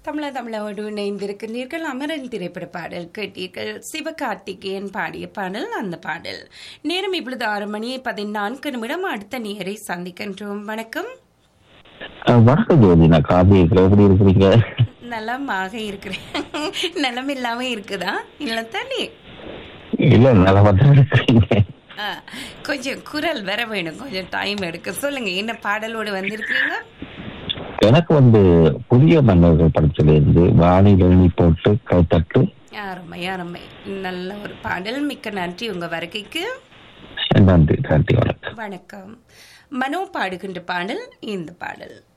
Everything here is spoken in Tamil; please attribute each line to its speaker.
Speaker 1: தமிழ தமிழோடு இணைந்திருக்கிறீர்கள் அமரன் திரைப்பட பாடல் கேட்டீர்கள் சிவகார்த்திகேயன் பாடிய பாடல் அந்த பாடல் நேரம் இப்பொழுது ஆறு மணி பதினான்கு நிமிடம் அடுத்த நேரை சந்திக்கின்றோம் வணக்கம்
Speaker 2: அஹ் வணக்கம் ஜோதி நான் கார்த்திகேயன் எப்படி இருக்கிறீங்க
Speaker 1: நலமாக இருக்கிறேன் நலம் இல்லாம இருக்குதா இல்ல தானே
Speaker 2: இல்ல நல்லா தான் இருக்கிறீங்க
Speaker 1: ஆ, கொஞ்சம் குரல் வர வேணும் கொஞ்சம் டைம் எடுக்க சொல்லுங்க என்ன பாடலோடு வந்திருக்கிறீங்க
Speaker 2: எனக்கு வந்து புதிய மன்னர்கள் படத்துல இருந்து வானிலை போட்டு கைத்தட்டு
Speaker 1: அருமை அருமை நல்ல ஒரு பாடல் மிக்க நன்றி உங்க வருகைக்கு
Speaker 2: நன்றி நன்றி வணக்கம்
Speaker 1: வணக்கம் மனோ பாடுகின்ற பாடல் இந்த பாடல்